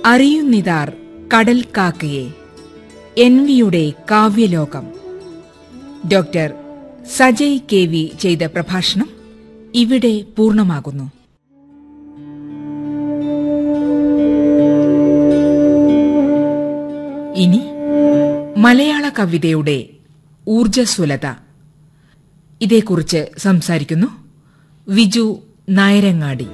അറിയുന്നിതാർ കടൽ കാക്കയെ എൻ വിയുടെ കാവ്യലോകം ഡോക്ടർ സജയ് കെ വി ചെയ്ത പ്രഭാഷണം ഇവിടെ പൂർണ്ണമാകുന്നു ഇനി മലയാള കവിതയുടെ ഊർജസ്വലത ഇതേക്കുറിച്ച് സംസാരിക്കുന്നു വിജു നായരങ്ങാടി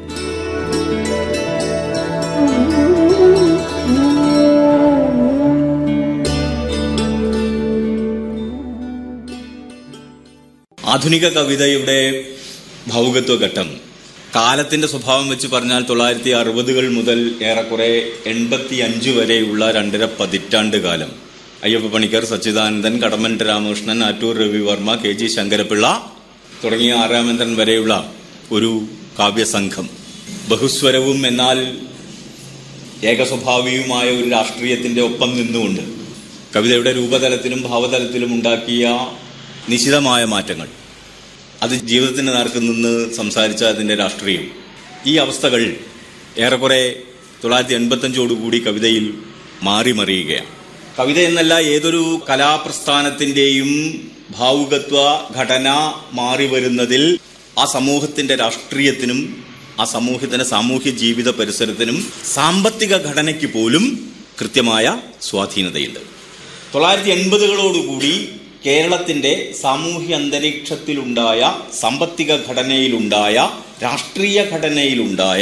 ആധുനിക കവിതയുടെ ഭൗകത്വ ഘട്ടം കാലത്തിന്റെ സ്വഭാവം വെച്ച് പറഞ്ഞാൽ തൊള്ളായിരത്തി അറുപതുകൾ മുതൽ ഏറെക്കുറെ എൺപത്തി അഞ്ച് വരെയുള്ള രണ്ടര പതിറ്റാണ്ട് കാലം അയ്യപ്പ പണിക്കർ സച്ചിദാനന്ദൻ കടമ്മൻ രാമകൃഷ്ണൻ ആറ്റൂർ രവിവർമ്മ കെ ജി ശങ്കരപിള്ള തുടങ്ങിയ ആറാമന്തൻ വരെയുള്ള ഒരു കാവ്യസംഘം ബഹുസ്വരവും എന്നാൽ ഏകസ്വഭാവിയുമായ ഒരു രാഷ്ട്രീയത്തിന്റെ ഒപ്പം നിന്നുകൊണ്ട് കവിതയുടെ രൂപതലത്തിലും ഭാവതലത്തിലും ഉണ്ടാക്കിയ നിശിതമായ മാറ്റങ്ങൾ അത് ജീവിതത്തിന്റെ നേർക്ക് നിന്ന് സംസാരിച്ച അതിന്റെ രാഷ്ട്രീയം ഈ അവസ്ഥകൾ ഏറെക്കുറെ തൊള്ളായിരത്തി എൺപത്തഞ്ചോടുകൂടി കവിതയിൽ മാറി മറിയുകയാണ് കവിത എന്നല്ല ഏതൊരു കലാപ്രസ്ഥാനത്തിന്റെയും ഭാവുകത്വ ഘടന മാറി വരുന്നതിൽ ആ സമൂഹത്തിന്റെ രാഷ്ട്രീയത്തിനും ആ സമൂഹത്തിന്റെ സാമൂഹ്യ ജീവിത പരിസരത്തിനും സാമ്പത്തിക ഘടനയ്ക്ക് പോലും കൃത്യമായ സ്വാധീനതയുണ്ട് തൊള്ളായിരത്തി എൺപതുകളോടുകൂടി കേരളത്തിന്റെ സാമൂഹ്യ അന്തരീക്ഷത്തിലുണ്ടായ സാമ്പത്തിക ഘടനയിലുണ്ടായ രാഷ്ട്രീയ ഘടനയിലുണ്ടായ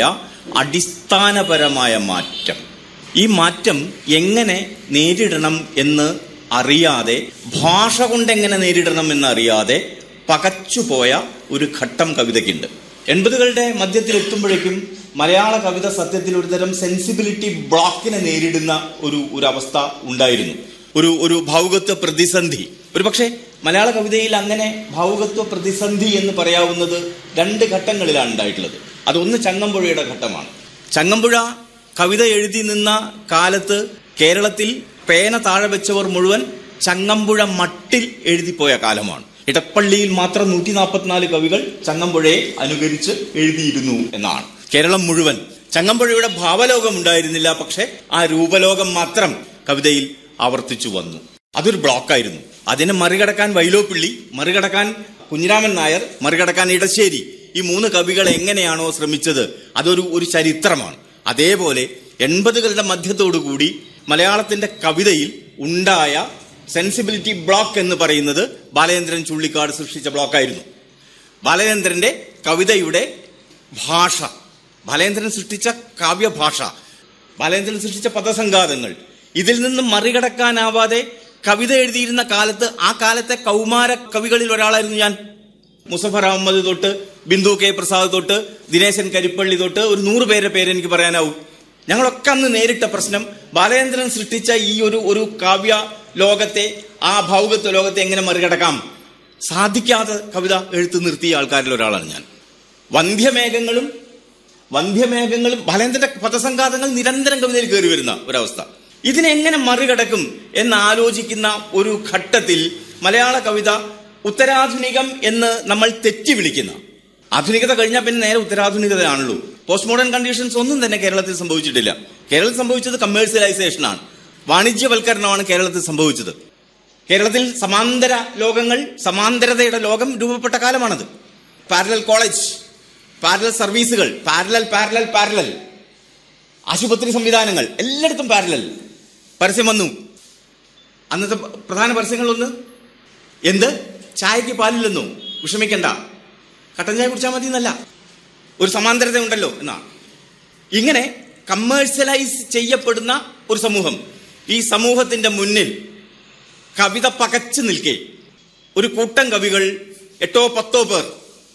അടിസ്ഥാനപരമായ മാറ്റം ഈ മാറ്റം എങ്ങനെ നേരിടണം എന്ന് അറിയാതെ ഭാഷ കൊണ്ട് എങ്ങനെ നേരിടണം എന്നറിയാതെ പകച്ചുപോയ ഒരു ഘട്ടം കവിതയ്ക്കുണ്ട് എൺപതുകളുടെ മധ്യത്തിൽ എത്തുമ്പോഴേക്കും മലയാള കവിത സത്യത്തിൽ ഒരുതരം സെൻസിബിലിറ്റി ബ്ലോക്കിനെ നേരിടുന്ന ഒരു ഒരു അവസ്ഥ ഉണ്ടായിരുന്നു ഒരു ഒരു ഭാവുകത്വ പ്രതിസന്ധി ഒരു പക്ഷേ മലയാള കവിതയിൽ അങ്ങനെ ഭാവുകത്വ പ്രതിസന്ധി എന്ന് പറയാവുന്നത് രണ്ട് ഘട്ടങ്ങളിലാണ് ഉണ്ടായിട്ടുള്ളത് അതൊന്ന് ചങ്ങമ്പുഴയുടെ ഘട്ടമാണ് ചങ്ങമ്പുഴ കവിത എഴുതി നിന്ന കാലത്ത് കേരളത്തിൽ പേന താഴെ വെച്ചവർ മുഴുവൻ ചങ്ങമ്പുഴ മട്ടിൽ എഴുതിപ്പോയ കാലമാണ് ഇടപ്പള്ളിയിൽ മാത്രം നൂറ്റി നാൽപ്പത്തിനാല് കവികൾ ചങ്ങമ്പുഴയെ അനുകരിച്ച് എഴുതിയിരുന്നു എന്നാണ് കേരളം മുഴുവൻ ചങ്ങമ്പുഴയുടെ ഭാവലോകം ഉണ്ടായിരുന്നില്ല പക്ഷെ ആ രൂപലോകം മാത്രം കവിതയിൽ ആവർത്തിച്ചു വന്നു അതൊരു ബ്ലോക്കായിരുന്നു അതിനെ മറികടക്കാൻ വൈലോപ്പിള്ളി മറികടക്കാൻ കുഞ്ഞിരാമൻ നായർ മറികടക്കാൻ ഇടശ്ശേരി ഈ മൂന്ന് കവികൾ എങ്ങനെയാണോ ശ്രമിച്ചത് അതൊരു ഒരു ചരിത്രമാണ് അതേപോലെ എൺപതുകളുടെ മധ്യത്തോടുകൂടി മലയാളത്തിന്റെ കവിതയിൽ ഉണ്ടായ സെൻസിബിലിറ്റി ബ്ലോക്ക് എന്ന് പറയുന്നത് ബാലചന്ദ്രൻ ചുള്ളിക്കാട് സൃഷ്ടിച്ച ബ്ലോക്കായിരുന്നു ബാലചന്ദ്രന്റെ കവിതയുടെ ഭാഷ ബാലചന്ദ്രൻ സൃഷ്ടിച്ച കാവ്യഭാഷ ബാലചന്ദ്രൻ സൃഷ്ടിച്ച പദസംഘാതങ്ങൾ ഇതിൽ നിന്നും മറികടക്കാനാവാതെ കവിത എഴുതിയിരുന്ന കാലത്ത് ആ കാലത്തെ കൗമാര കവികളിൽ ഒരാളായിരുന്നു ഞാൻ മുസഫർ അഹമ്മദ് തൊട്ട് ബിന്ദു കെ പ്രസാദ് തൊട്ട് ദിനേശൻ കരിപ്പള്ളി തൊട്ട് ഒരു നൂറ് പേരുടെ പേര് എനിക്ക് പറയാനാവും ഞങ്ങളൊക്കെ അന്ന് നേരിട്ട പ്രശ്നം ബാലചന്ദ്രൻ സൃഷ്ടിച്ച ഈ ഒരു ഒരു കാവ്യ ലോകത്തെ ആ ഭൗകത്വ ലോകത്തെ എങ്ങനെ മറികടക്കാം സാധിക്കാതെ കവിത എഴുത്ത് നിർത്തിയ ആൾക്കാരിൽ ഒരാളാണ് ഞാൻ വന്ധ്യമേഘങ്ങളും വന്ധ്യമേഘങ്ങളും ബാലേന്ദ്രന്റെ പദസംഘാതങ്ങൾ നിരന്തരം കവിതയിൽ കയറി വരുന്ന ഒരവസ്ഥ ഇതിനെങ്ങനെ മറികടക്കും എന്നാലോചിക്കുന്ന ഒരു ഘട്ടത്തിൽ മലയാള കവിത ഉത്തരാധുനികം എന്ന് നമ്മൾ തെറ്റി വിളിക്കുന്ന ആധുനികത കഴിഞ്ഞാൽ പിന്നെ നേരെ ഉത്തരാധുനികതയാണല്ലോ പോസ്റ്റ് മോഡേൺ കണ്ടീഷൻസ് ഒന്നും തന്നെ കേരളത്തിൽ സംഭവിച്ചിട്ടില്ല കേരളത്തിൽ സംഭവിച്ചത് കമേഴ്സ്യലൈസേഷൻ ആണ് വാണിജ്യവൽക്കരണമാണ് കേരളത്തിൽ സംഭവിച്ചത് കേരളത്തിൽ സമാന്തര ലോകങ്ങൾ സമാന്തരതയുടെ ലോകം രൂപപ്പെട്ട കാലമാണത് പാരലൽ കോളേജ് പാരലൽ സർവീസുകൾ പാരലൽ പാരലൽ പാരലൽ ആശുപത്രി സംവിധാനങ്ങൾ എല്ലായിടത്തും പാരലൽ പരസ്യം വന്നു അന്നത്തെ പ്രധാന പരസ്യങ്ങളൊന്ന് എന്ത് ചായക്ക് പാലില്ലെന്നോ വിഷമിക്കണ്ട കട്ടൻ ചായ കുടിച്ചാൽ മതി എന്നല്ല ഒരു സമാന്തരത ഉണ്ടല്ലോ എന്നാണ് ഇങ്ങനെ കമേഴ്സ്യലൈസ് ചെയ്യപ്പെടുന്ന ഒരു സമൂഹം ഈ സമൂഹത്തിന്റെ മുന്നിൽ കവിത പകച്ചു നിൽക്കെ ഒരു കൂട്ടം കവികൾ എട്ടോ പത്തോ പേർ